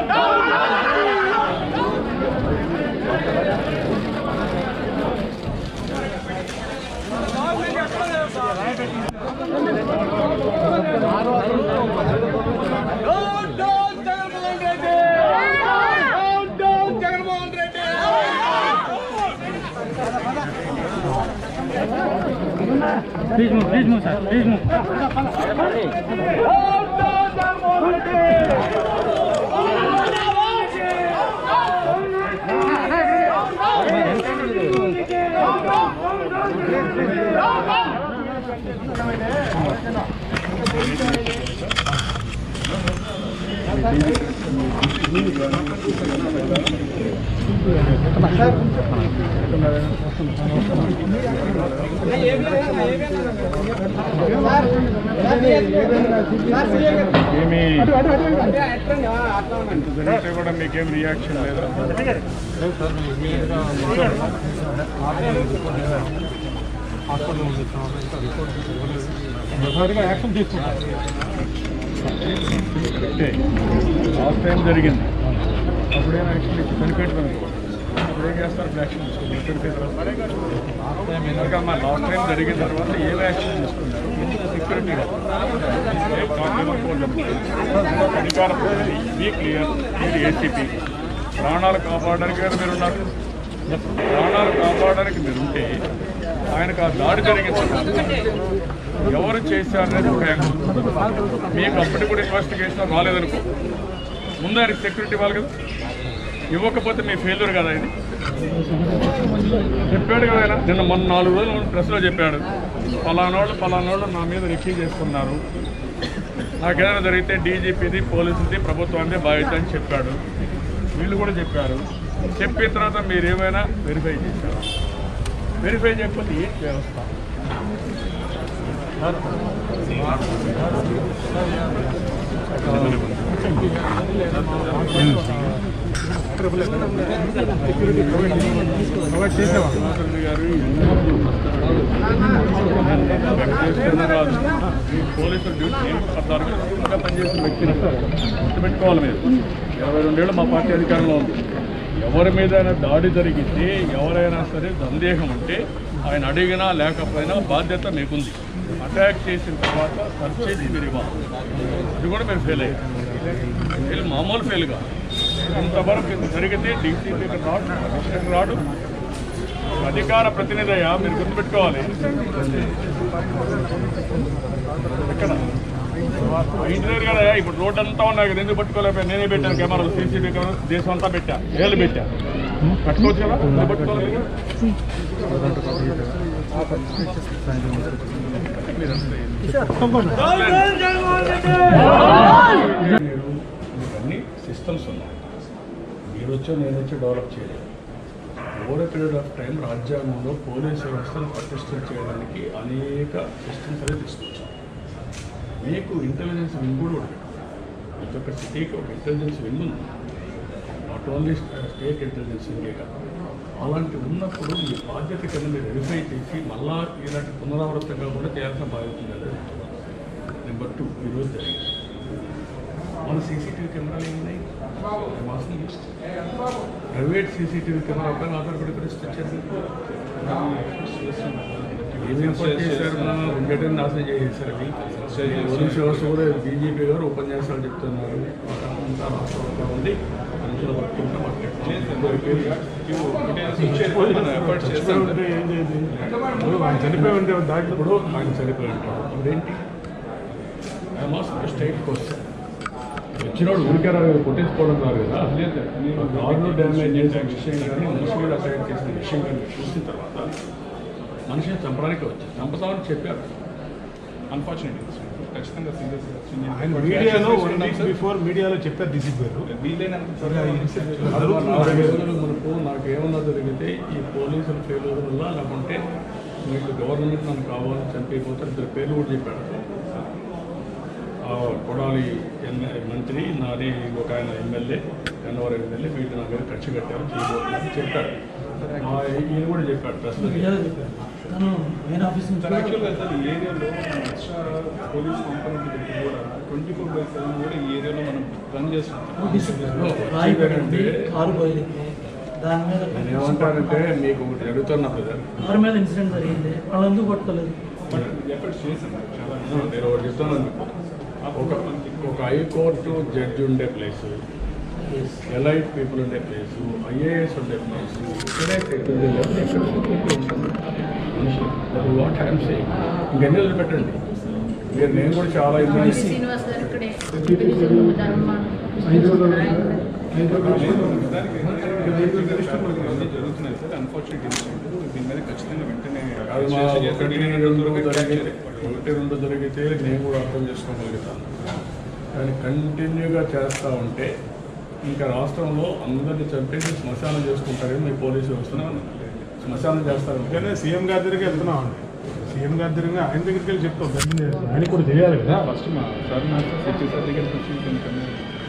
Please move please move sir please move ఏమి జరిగితే కూడా మీకేం రియాక్షన్ లేదా యాక్షన్ తీసుకుంటారు లాస్ట్ టైం జరిగింది అప్పుడేం యాక్షన్ ఇచ్చి చనిపోయింది అనుకో అప్పుడు ఏం చేస్తారు యాక్షన్ తీసుకుంటారు మా లాస్ట్ టైం జరిగిన తర్వాత ఏం యాక్షన్ తీసుకున్నారు సెక్యూరిటీ అధికార మీ క్లియర్ మీరు ఏసీపీ ప్రాణాలు కాపాడడానికి కదా మీరు ఉన్నారు ప్రాణాలు కాపాడడానికి మీరు ఉంటే ఆయనకు ఆ దాడి జరిగిన తర్వాత ఎవరు చేశారనేది ఒక యాంగిల్. మీకు అప్పటికి కూడా ఇన్వెస్టిగేషన్ రాలేదనుకో ముందు ఆయనకి సెక్యూరిటీ ఇవ్వాలి కదా ఇవ్వకపోతే మీ ఫెయిల్యూర్ కదా ఇది చెప్పాడు కదా ఆయన నిన్న మొన్న నాలుగు రోజులు ప్రెస్లో చెప్పాడు పలానోళ్ళు పలానోళ్ళు నా మీద రిక్కీ చేసుకున్నారు నాకేదైనా జరిగితే డీజీపీది పోలీసులది ప్రభుత్వాన్ని బాధ్యత అని చెప్పాడు వీళ్ళు కూడా చెప్పారు చెప్పిన తర్వాత మీరు ఏమైనా వెరిఫై చేశారు వెరిఫై చేయకపోతే ఏంటి వ్యవస్థ ప్రొవైడ్ చేసేవాళ్ళు గారు వెంకటేశ్వర రాజు ఈ పోలీసుల డ్యూటీ నేను పద్నాలుగు ఇంకా పనిచేసిన వ్యక్తిని గుర్తుపెట్టుకోవాలి మీరు ఇరవై రెండేళ్ళు మా పార్టీ అధికారంలో ఉంది ఎవరి మీదైనా దాడి జరిగితే ఎవరైనా సరే సందేహం ఉంటే ఆయన అడిగినా లేకపోయినా బాధ్యత మీకుంది అటాక్ చేసిన తర్వాత సర్చ్ చేసి మీరు ఇవ్వాలి అది కూడా మీరు ఫెయిల్ అయ్యారు ఫెయిల్ మామూలు ఫెయిల్ కాదు ఇంతవరకు ఇది జరిగితే డీసీపీ రాడు కమిషనర్ రాడు అధికార ప్రతినిధి అయ్యా మీరు గుర్తుపెట్టుకోవాలి ఎక్కడ ఇంజనీర్ కదా ఇప్పుడు రోడ్ అంతా ఉన్నాయి కదా ఎందుకు పట్టుకోలేకపోయా నేనే పెట్టాను కెమెరాలు సీసీటీవీ కెమెరా దేశం అంతా పెట్టా ఏళ్ళు పెట్టా పట్టుకోవచ్చు కదా ఎందుకు పట్టుకోలేదు అన్ని సిస్టమ్స్ ఉన్నాయి మీరు వచ్చో నేను వచ్చి డెవలప్ చేయలేదు ఓవర్ పీరియడ్ ఆఫ్ టైం రాజ్యాంగంలో పోలీస్ వ్యవస్థను పటిష్టం చేయడానికి అనేక సిస్టమ్స్ అనేది తీసుకొచ్చాం మీకు ఇంటెలిజెన్స్ వింగ్ కూడా ఉంటుంది ప్రతి ఒక్క సిటీకి ఒక ఇంటెలిజెన్స్ వింగ్ ఉంది నాట్ ఓన్లీ స్టేట్ ఇంటెలిజెన్స్ వింగే కాదు అలాంటి ఉన్నప్పుడు మీ బాధ్యత కింద మీరు వెరిఫై చేసి మళ్ళా ఇలాంటి పునరావృతంగా కూడా చేయాల్సిన బాధ్యత ఉంది అనేది నెంబర్ టూ ఈరోజు జరిగింది మన సీసీటీవీ కెమెరాలు ఏమున్నాయి ప్రైవేట్ సీసీటీవీ కెమెరా పైన ఆధారపడి పరిస్థితి ఏమేం పని చేశారు ఉండేటని నాశనం చేసేసారు అవి పోలీసు వ్యవస్థ కూడా బీజేపీ గారు ఉపన్యాసాలు చెప్తున్నారు అంతా రాష్ట్రంలో ఉంది మనుషులు పట్టుకుంటే చనిపోయి ఉంటే దాటి ఇప్పుడు ఆయన చనిపోయి ఉంటాడు అప్పుడేంటి ఐ మాస్ స్టేట్ క్వశ్చన్ వచ్చినోడు ఊరికే రాదు కొట్టించుకోవడం రాదు కదా కార్లు డ్యామేజ్ చేసిన విషయం కానీ మనిషి మీద అటాక్ చేసిన విషయం కానీ చూసిన తర్వాత మనిషిని చంపడానికి వచ్చారు చంపుతామని చెప్పారు అన్ఫార్చునేట్లీ ఖచ్చితంగా సీరియస్ ఆయన మీడియాలో వన్ వీక్ బిఫోర్ మీడియాలో చెప్పారు డీసీపీ గారు వీలైనంత జరుగుతుంది రోజులు మనకు నాకు ఏమన్నా జరిగితే ఈ పోలీసుల ఫెయిల్యూర్ వల్ల లేకుంటే మీకు గవర్నమెంట్ నన్ను కావాలని చంపైపోతారు ఇద్దరు పేర్లు కూడా చెప్పాడు ఆ కొడాలి ఎమ్మె- మంత్రి నాది ఒక ఆయన ఎమ్మెల్యే గన్నవరం ఎమ్మెల్యే వీళ్ళు నా మీద ఖర్చు కట్టారు చేయబోతున్నారు చెప్పాడు ఆ, ఈయన కూడా చెప్పాడు ప్రశ్న తను మెయిన్ ఆఫీస్ నుంచి సార్ యాక్చువల్గా సార్ ఈ ఏరియాలో మనం ఎక్స్ట్రా పోలీస్ కాంపౌండ్ పెట్టి కూడా ట్వంటీ ఫోర్ బై సెవెన్ కూడా ఈ ఏరియాలో మనం రన్ చేస్తున్నాం డిసిప్లిన్ రాయి పడింది కారు పోయింది దాని మీద నేను ఏమంటానంటే మీకు ఒకటి అడుగుతున్నా బ్రదర్ కారు మీద ఇన్సిడెంట్ జరిగింది వాళ్ళు ఎందుకు పట్టుకోలేదు బట్ ఎఫర్ట్స్ చేసాం చాలా నేను ఒకటి చెప్తాను మీకు. ఒక ఒక హైకోర్టు జడ్జి ఉండే ప్లేస్ ఎలైట్ పీపుల్ ఉండే ప్లేస్ ఐఏఎస్ ఉండే ప్లేస్ ఇక్కడే సెక్యూరిటీ లెవెల్ ఎక్కడ సెక్యూరిటీ ఉంటుంది వాట్ ఐఎమ్ సేయింగ్ ఇంకెన్ని రోజులు పెట్టండి మీరు నేను కూడా చాలా ఇబ్బంది శ్రీనివాస్ గారు ఇక్కడే ధర్మాన్ని జరుగుతున్నాయి సార్ అన్ఫార్చునేట్ ఇన్సిడెంట్ దీని మీద ఖచ్చితంగా వెంటనే కాదు మా చేసి ఒకటి చేసి రెండు దొరకక జరిగితే capture. ఒకటి రెండు జరిగితే నేను కూడా అర్థం చేసుకోగలుగుతాను కానీ కంటిన్యూగా చేస్తూ ఉంటే ఇంకా రాష్ట్రంలో అందరినీ చంపేసి శ్మశానం చేసుకుంటారేమో మీ పోలీసు వ్యవస్థ శ్మశానం చేస్తారు అందుకనే సీఎం గారి దగ్గరికి వెళ్తున్నాం అండి సీఎం గారి దగ్గర ఆయన దగ్గరికి వెళ్ళి చెప్తాం ఆయన కూడా తెలియాలి కదా ఫస్ట్ మా సార్ నాకు సిటీ సార్ దగ్గరికి వచ్చి